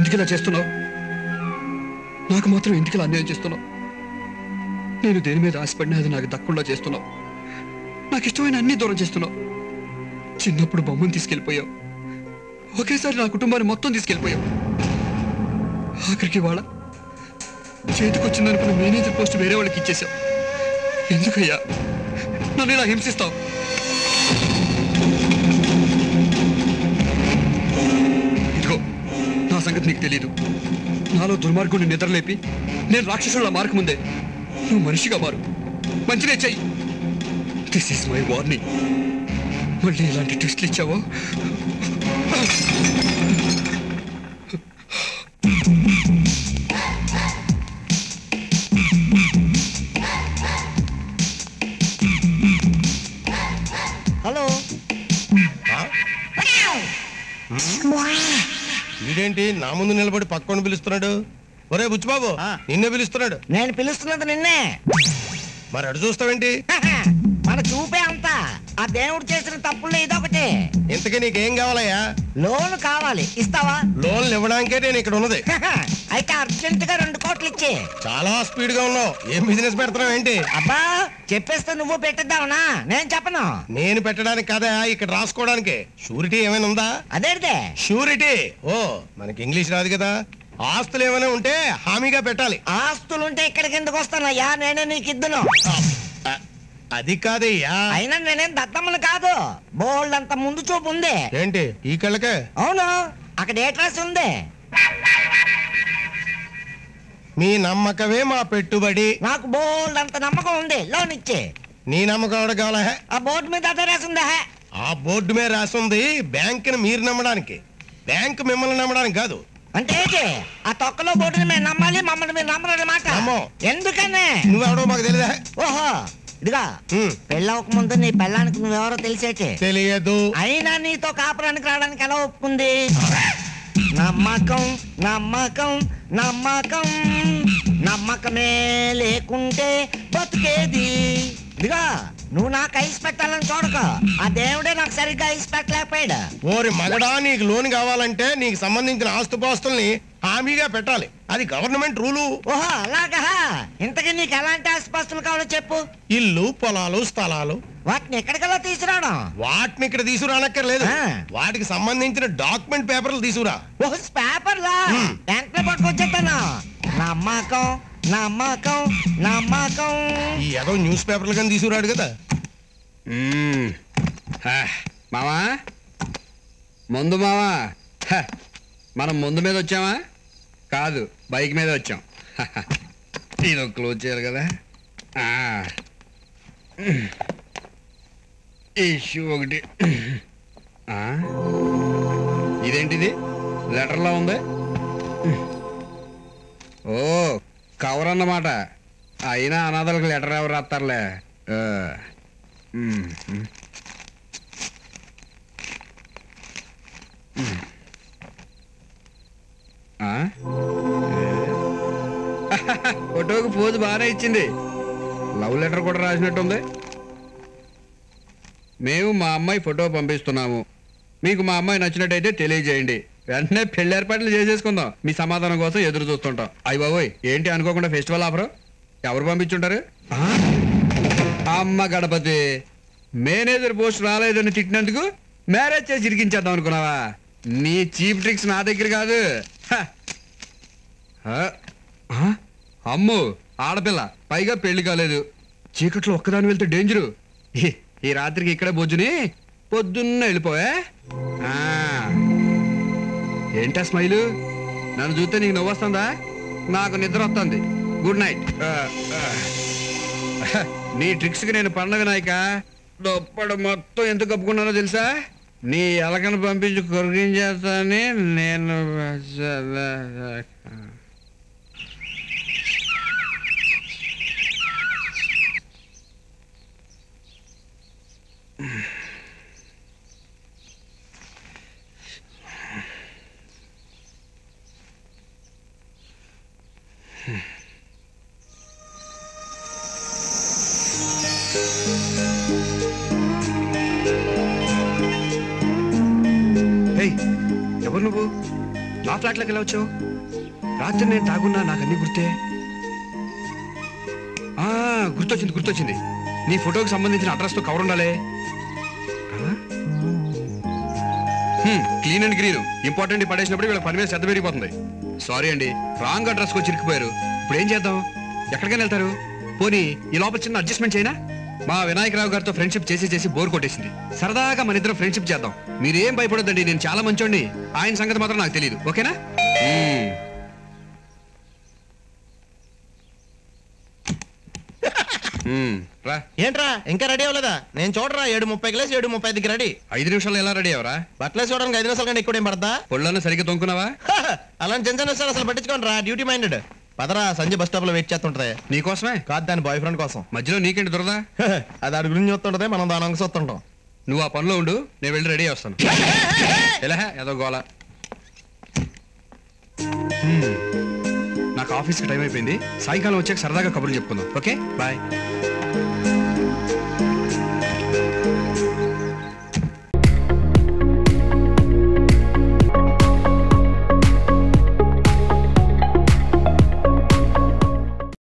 ఎందుకు ఇలా చేస్తున్నావు నాకు మాత్రం ఎందుకు ఇలా అన్యాయం చేస్తున్నావు నేను దేని మీద ఆశపడినా అది నాకు దక్కకుండా చేస్తున్నావు నాకు ఇష్టమైన అన్ని దూరం చేస్తున్నావు చిన్నప్పుడు బొమ్మను తీసుకెళ్ళిపోయావు ఒకేసారి నా కుటుంబాన్ని మొత్తం తీసుకెళ్ళిపోయావు ఆఖరికి వాళ్ళ చేతికొచ్చిందనుకున్న మేనేజర్ పోస్ట్ వేరే వాళ్ళకి ఇచ్చేసావు ఎందుకయ్యా నన్ను ఇలా హింసిస్తావు ఇదిగో నా సంగతి నీకు తెలియదు నాలో దుర్మార్గుని నిద్రలేపి నేను రాక్షసుల మార్కు ముందే నువ్వు మనిషిగా మారు మంచిగా చెయ్యి దిస్ ఈస్ మై వార్నింగ్ మళ్ళీ ఇలాంటి ట్విస్ట్లు ఇచ్చావో హలో వీడేంటి నా ముందు నిలబడి పక్కన పిలుస్తున్నాడు ఒరే బుచ్చిబాబు ఆ. నిన్నే పిలుస్తున్నాడు నేను పిలుస్తున్నది నిన్నే మరి అడు చూస్తావేంటి మన చూపే అంతా ఆ దేవుడు చేసిన తప్పుల్లో ఇదొకటి ఇంతకీ నీకేం కావాలయ్యా లోన్ కావాలి ఇస్తావా లోన్లు ఇవ్వడానికే నేను ఇక్కడ ఉన్నది అయితే అర్జెంట్ గా రెండు కోట్లు ఇచ్చి చాలా స్పీడ్ గా ఉన్నావు ఏం బిజినెస్ పెడుతున్నావు ఏంటి అబ్బా చెప్పేస్తే నువ్వు పెట్టిద్దావునా నేను చెప్పను నేను పెట్టడానికి కాదా ఇక్కడ రాసుకోవడానికి షూరిటీ ఏమైనా ఉందా అదేంటే షూరిటీ ఓ మనకి ఇంగ్లీష్ రాదు కదా ఆస్తులు ఏమైనా ఉంటే హామీగా పెట్టాలి ఆస్తులుంటే ఇక్కడికి ఎందుకు వస్తానయ్యా నేనే నీకు ఇద్దును అ- అది కాదయ్యా అయినా నేనేం దత్తమ్మను కాదు బోల్డ్ అంత ముందు చూపు ఉంది ఏంటి ఈ కళ్ళకే అవును అక్కడ ఏ ట్రాస్ ఉంది మీ నమ్మకమే మా పెట్టుబడి నాకు బోల్డ్ అంత నమ్మకం ఉంది లోన్ ఇచ్చి నీ నమ్మకం ఎవడ కావాలా ఆ బోర్డు మీద అదే రాసి ఉందా ఆ బోర్డు మీద రాసింది బ్యాంకుని మీరు నమ్మడానికి బ్యాంక్ మిమ్మల్ని నమ్మడానికి కాదు అంటే ఏంటి ఆ తొక్కలో బోర్డుని మేము నమ్మాలి మమ్మల్ని మీరు నమ్మరన్నమాట నమ్మం. ఎందుకనే నువ్వెవడో మాకు తెలియదా ఓహో ఇదిగా ఉమ్, పెళ్ళవక ముందు నీ పెళ్ళానికి నువ్వెవరో తెలిసేటి తెలియదు అయినా నీతో కాపురానికి రావడానికి ఎలా ఒప్పుకుంది నమ్మకం నమ్మకం నమ్మకం నమ్మకమే లేకుంటే బతుకేది ఇదిగా నువ్వు నాకు ఐస్ పెట్టాలని చూడక ఆ దేవుడే నాకు సరిగ్గా ఐస్ పెట్టలేకపోయాడు ఓరి మగడా నీకు లోన్ కావాలంటే నీకు సంబంధించిన ఆస్తుపాస్తుల్ని హామీగా పెట్టాలి అది గవర్నమెంట్ రూలు ఓహో అలాగా ఇంతకీ నీకు ఎలాంటి ఆస్తిపాస్తులు కావాలో చెప్పు ఇల్లు పొలాలు స్థలాలు వాటిని ఎక్కడికల్లా తీసుకురావడం వాటిని ఇక్కడ తీసుకురానక్కర్లేదు ఆ. వాటికి సంబంధించిన డాక్యుమెంట్ పేపర్లు తీసుకురా ఓ పేపర్లా హ్మ్. బ్యాంక్ లో పట్టుకొచ్చేస్తాను నమ్మకం నమ్మకం నమ్మకం ఈ ఏదో న్యూస్ పేపర్లు కానీ తీసుకురాడు కదా మ్మ్. హ, మావా ముందు మావా హ, మనం ముందు మీద వచ్చామా కాదు బైక్ మీద వచ్చాం హ, హ. ఇది ఒక క్లోజ్ చేయాలి కదా ఆ. ఈ షూ ఒకటి ఆ? ఇదేంటిది లెటర్లా ఉంది ఓ కవర్ అన్నమాట అయినా అనాథలకు లెటర్ ఎవరు రాస్తారులే ఆ. మ్మ్. మ్మ్. మ్మ్. ఆ? ఫోటోకి పోజు బాగానే ఇచ్చింది లవ్ లెటర్ కూడా రాసినట్టుంది మేము మా అమ్మాయి ఫోటో పంపిస్తున్నాము మీకు మా అమ్మాయి నచ్చినట్టయితే తెలియజేయండి వెంటనే పెళ్లి ఏర్పాట్లు చేసేసుకుందాం మీ సమాధానం కోసం ఎదురు చూస్తుంటాం అయ్యి బాబోయ్ ఏంటి అనుకోకుండా ఫెస్టివల్ ఆఫరు ఎవరు పంపించుంటారు ఆ? అమ్మ గణపతి మేనేజర్ పోస్ట్ రాలేదని తిట్టినందుకు మ్యారేజ్ చేసి ఇరికించేద్దాం అనుకున్నావా నీ చీప్ ట్రిక్స్ నా దగ్గర కాదు హ. హ. ఆ? అమ్ము ఆడపిల్ల పైగా పెళ్లి కాలేదు చీకట్లో ఒక్కదాని వెళ్తే డేంజరు ఈ- ఈ రాత్రికి ఇక్కడే బొజ్జుని పొద్దున్న వెళ్ళిపోయా ఆ. ఏంటా స్మైలు నన్ను చూస్తే నీకు నవ్వొస్తుందా నాకు నిద్ర వస్తుంది గుడ్ నైట్ ఆ, ఆ. నీ ట్రిక్స్ కి నేను పండగ నాయక దొప్పడు మొత్తం ఎంత కప్పుకున్నానో తెలుసా నీ ఎలకను పంపించి కొరిగించేస్తానని నేను ఏయ్ ఎవరు నువ్వు ఆ ఫ్లాట్లోకి ఎలా వచ్చావు రాత్రి నేను తాగున్నా నాకు అన్ని గుర్తే ఆ, గుర్తొచ్చింది గుర్తొచ్చింది నీ ఫోటోకి సంబంధించిన అడ్రస్తో కవర్ ఉండాలి క్లీన్ అండ్ గ్రీన్ ఇంపార్టెంట్ పడేసినప్పుడు వీళ్ళ పని మీద శ్రద్ధ పెరిగిపోతుంది సారీ అండి రాంగ్ అడ్రస్ వచ్చి ఇరికిపోయారు ఇప్పుడు ఏం చేద్దాం ఎక్కడికైనా వెళ్తారు పోనీ ఈ లోపల చిన్న అడ్జస్ట్మెంట్ చేయనా మా వినాయకరావు గారితో ఫ్రెండ్షిప్ చేసి చేసి బోర్ కొట్టేసింది సరదాగా మన ఇద్దరం ఫ్రెండ్షిప్ చేద్దాం మీరేం భయపడొద్దండి నేను చాలా మంచోండి ఆయన సంగతి మాత్రం నాకు తెలియదు ఓకేనా మ్మ్. మ్మ్. రా ఏంట్రా ఇంకా రెడీ అవ్వలేదా నేను చూడరా ఏడు ముప్పై గ్లాస్ ఏడు ముప్పై ఐదుకి రెడీ ఐదు నిమిషాలు ఎలా రెడీ అవరా బట్టలు చూడడానికి ఐదు నిమిషాల కంటే ఎక్కువ ఏం పడతా పొళ్ళన్న సరిగ్గా తొంకున్నావా అలాంటి చిన్న చిన్న విషయాలు అసలు పట్టించుకోండి రా డ్యూటీ మైండెడ్ పదరా సంజయ్ బస్ స్టాప్ లో వెయిట్ చేస్తుంటది నీకోసమే కాదు దాని బాయ్ ఫ్రెండ్ కోసం మధ్యలో నీకేంటి దురదా అది అడి గురించి చూస్తుంటది మనం దాని అంగ చూస్తుంటాం నువ్వు ఆ పనిలో ఉండు నేను వెళ్ళి రెడీ వస్తాను ఎలా ఏదో గోల హ్మ్. నాకు ఆఫీస్కి టైం అయిపోయింది సాయంకాలం వచ్చాక సరదాగా కబుర్లు చెప్పుకుందాం ఓకే బాయ్